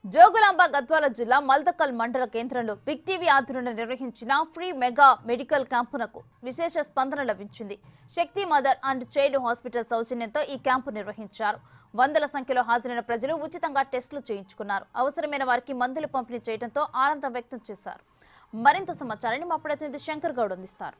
జోగులాంబ గద్వాల జిల్లా మల్దకల్ మండల కేంద్రంలో బిగ్ టీవీ ఆధ్వర్యంలో నిర్వహించిన ఫ్రీ మెగా మెడికల్ క్యాంపునకు విశేష స్పందన లభించింది Shakti mother and child hospital సౌజన్యంతో ఈ క్యాంపు నిర్వహించారు వందల సంఖ్యలో హాజరైన ప్రజలు ఉచితంగా టెస్టులు చేయించుకున్నారు అవసరమైన వారికి మందులు పంపిణీ చేయడంతో ఆనందం వ్యక్తం చేశారు మరింత సమాచారాన్ని మా ప్రతినిధి శంకర్ గౌడ్ అందిస్తారు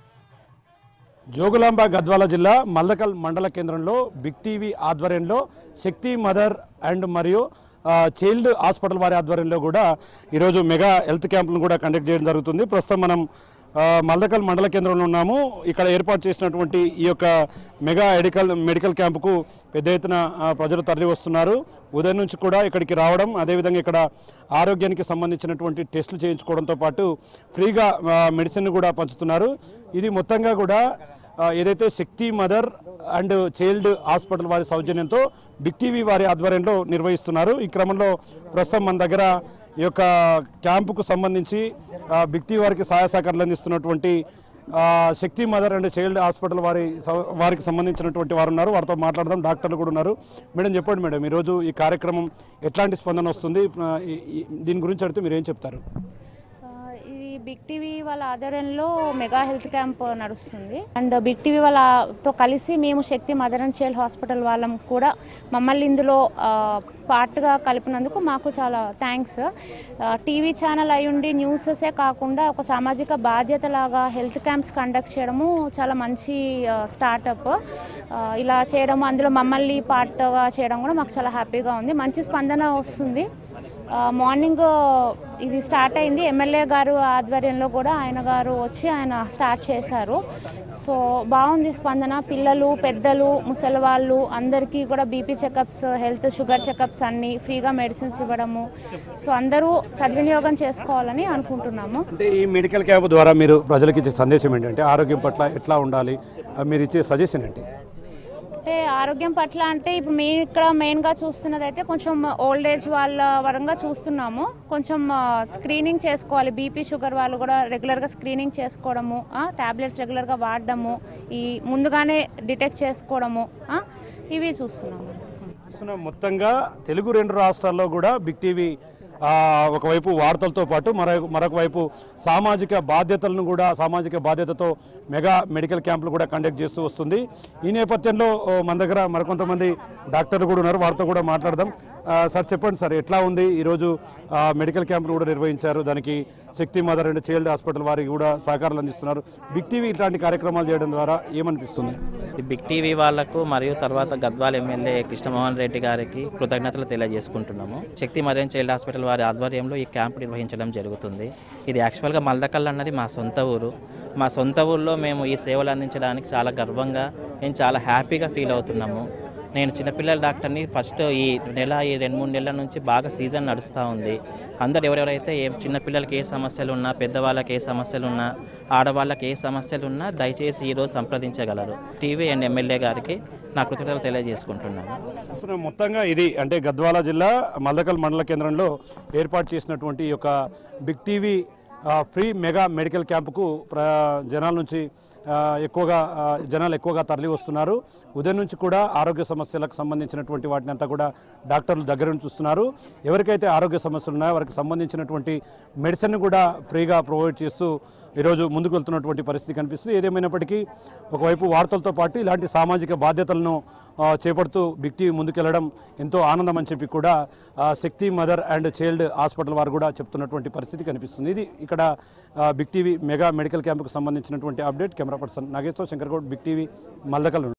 జోగులాంబ గద్వాల జిల్లా మల్దకల్ మండల కేంద్రంలో బిగ్ టీవీ ఆధ్వర్యంలో శక్తి మదర్ అండ్ మరియు ఆ, చైల్డ్ హాస్పిటల్ వారి ఆధ్వర్యంలో కూడా ఈరోజు మెగా హెల్త్ క్యాంపులను కూడా కండక్ట్ చేయడం జరుగుతుంది ప్రస్తుతం మనం ఆ, మల్దకల్ మండల కేంద్రంలో ఉన్నాము ఇక్కడ ఏర్పాటు చేసినటువంటి ఈ యొక్క మెగా మెడికల్ మెడికల్ క్యాంపుకు పెద్ద ఎత్తున ఆ, ప్రజలు తరలి వస్తున్నారు ఉదయం నుంచి కూడా ఇక్కడికి రావడం అదేవిధంగా ఇక్కడ ఆరోగ్యానికి సంబంధించినటువంటి టెస్టులు చేయించుకోవడంతో పాటు ఫ్రీగా ఆ, మెడిసిన్ కూడా పంచుతున్నారు ఇది మొత్తంగా కూడా ఆ, ఏదైతే Shakti mother and child hospital వారి సౌజన్యంతో బిగ్ టీవీ వారి ఆధ్వర్యంలో నిర్వహిస్తున్నారు ఈ క్రమంలో ప్రస్తుతం మన దగ్గర ఈ యొక్క క్యాంపుకు సంబంధించి ఆ, బిగ్ టీవీ వారికి సహాయ సహకారాలు అందిస్తున్నటువంటి ఆ, Shakti mother and child hospital వారి సౌ- వారికి సంబంధించినటువంటి వారు ఉన్నారు వారితో మాట్లాడదాం డాక్టర్లు కూడా ఉన్నారు మేడం చెప్పండి మేడం ఈరోజు ఈ కార్యక్రమం ఎట్లాంటి స్పందన వస్తుంది ఆ, ఈ- ఈ- దీని గురించి అడిగితే మీరు ఏం చెప్తారు ఆ, ఇది బిగ్ టీవీ వాళ్ళ ఆధ్వర్యంలో మెగా హెల్త్ క్యాంప్ నడుస్తుంది అండ్ బిగ్ టీవీ వాళ్ళతో కలిసి మేము Shakti mother and child hospital వాళ్ళం కూడా మమ్మల్ని ఇందులో ఆ, పార్ట్గా కలిపినందుకు మాకు చాలా థ్యాంక్స్ టీవీ ఛానల్ అయ్యుండి న్యూసెసే కాకుండా ఒక సామాజిక బాధ్యత లాగా హెల్త్ క్యాంప్స్ కండక్ట్ చేయడము చాలా మంచి స్టార్టప్ ఇలా చేయడం అందులో మమ్మల్ని పార్ట్గా చేయడం కూడా మాకు చాలా హ్యాపీగా ఉంది మంచి స్పందన వస్తుంది ఆ, మార్నింగ్ ఇది స్టార్ట్ అయింది ఎమ్మెల్యే గారు ఆధ్వర్యంలో కూడా ఆయన గారు వచ్చి ఆయన స్టార్ట్ చేశారు సో బాగుంది స్పందన పిల్లలు పెద్దలు ముసలి వాళ్ళు అందరికీ కూడా BP checkups health sugar checkups అన్నీ ఫ్రీగా మెడిసిన్స్ ఇవ్వడము సో అందరూ సద్వినియోగం చేసుకోవాలని అనుకుంటున్నాము అంటే ఈ మెడికల్ క్యాంప్ ద్వారా మీరు ప్రజలకు ఇచ్చే సందేశం ఏంటంటే ఆరోగ్యం పట్ల ఎట్లా ఉండాలి ఆ, మీరు ఇచ్చే సజెషన్ ఏంటి అంటే ఆరోగ్యం పట్ల అంటే ఇప్పుడు మేము ఇక్కడ మెయిన్గా చూస్తున్నది అయితే కొంచెం ఓల్డ్ ఏజ్ వాళ్ళ వరంగా చూస్తున్నాము కొంచెం స్క్రీనింగ్ చేసుకోవాలి బీపీ షుగర్ వాళ్ళు కూడా రెగ్యులర్గా స్క్రీనింగ్ చేసుకోవడము ట్యాబ్లెట్స్ రెగ్యులర్గా వాడడము ఈ ముందుగానే డిటెక్ట్ చేసుకోవడము ఆ, ఇవి చూస్తున్నాము చూస్తున్నాం మొత్తంగా తెలుగు రెండు రాష్ట్రాల్లో కూడా బిగ్ టీవీ ఆ, ఒకవైపు వార్తలతో పాటు మరొక మరొక వైపు సామాజిక బాధ్యతలను కూడా సామాజిక బాధ్యతతో మెగా మెడికల్ క్యాంపులు కూడా కండక్ట్ చేస్తూ వస్తుంది ఈ నేపథ్యంలో ఓ, మన దగ్గర మరికొంతమంది డాక్టర్లు కూడా ఉన్నారు వారితో కూడా మాట్లాడదాం ఆ, సార్ చెప్పండి సార్ ఎట్లా ఉంది ఈరోజు ఆ, మెడికల్ క్యాంపులు కూడా నిర్వహించారు దానికి Shakti mother and child hospital వారికి కూడా సహకారాలు అందిస్తున్నారు బిగ్ టీవీ ఇట్లాంటి కార్యక్రమాలు చేయడం ద్వారా ఏమనిపిస్తుంది ఈ బిగ్ టీవీ వాళ్లకు మరియు తర్వాత గద్వాల్ ఎమ్మెల్యే కృష్ణమోహన్ రెడ్డి గారికి కృతజ్ఞతలు తెలియజేసుకుంటున్నాము శక్తి మరియన్ చైల్డ్ హాస్పిటల్ వారి ఆధ్వర్యంలో ఈ క్యాంప్ నిర్వహించడం జరుగుతుంది ఇది యాక్చువల్గా మల్దకల్ అన్నది మా సొంత ఊరు మా సొంత ఊర్లో మేము ఈ సేవలు అందించడానికి చాలా గర్వంగా మేము చాలా హ్యాపీగా ఫీల్ అవుతున్నాము నేను చిన్నపిల్లల డాక్టర్ని ఫస్ట్ ఈ నెల ఈ రెండు మూడు నెలల నుంచి బాగా సీజన్ నడుస్తూ ఉంది అందరు ఎవరెవరైతే ఏ చిన్నపిల్లలకి ఏ సమస్యలు ఉన్నా పెద్దవాళ్ళకి ఏ సమస్యలు ఉన్నా ఆడవాళ్ళకి ఏ సమస్యలు ఉన్నా దయచేసి ఈరోజు సంప్రదించగలరు టీవీ అండ్ ఎమ్మెల్యే గారికి నా కృతజ్ఞతలు తెలియజేసుకుంటున్నాను చూస్తున్నాం మొత్తంగా ఇది అంటే గద్వాల జిల్లా మల్దకల్ మండల కేంద్రంలో ఏర్పాటు చేసినటువంటి ఈ యొక్క బిగ్ టీవీ ఆ, ఫ్రీ మెగా మెడికల్ క్యాంపుకు ప్ర జనాల నుంచి ఆ, ఎక్కువగా ఆ, జనాలు ఎక్కువగా తరలి వస్తున్నారు ఉదయం నుంచి కూడా ఆరోగ్య సమస్యలకు సంబంధించినటువంటి వాటిని అంతా కూడా డాక్టర్లు దగ్గర నుంచి చూస్తున్నారు ఎవరికైతే ఆరోగ్య సమస్యలు ఉన్నాయో వారికి సంబంధించినటువంటి మెడిసిన్ కూడా ఫ్రీగా ప్రొవైడ్ చేస్తూ ఈరోజు ముందుకు వెళ్తున్నటువంటి పరిస్థితి కనిపిస్తుంది ఏదేమైనప్పటికీ ఒకవైపు వార్తలతో పాటు ఇలాంటి సామాజిక బాధ్యతలను ఆ, చేపడుతూ బిగ్ టీవీ ముందుకెళ్లడం ఎంతో ఆనందం అని చెప్పి కూడా ఆ, Shakti mother and child hospital వారు కూడా చెప్తున్నటువంటి పరిస్థితి కనిపిస్తుంది ఇది ఇక్కడ ఆ, బిగ్ టీవీ మెగా మెడికల్ క్యాంపుకు సంబంధించినటువంటి update camera person Nageswara Shankar Goud big TV Maldakal నుండి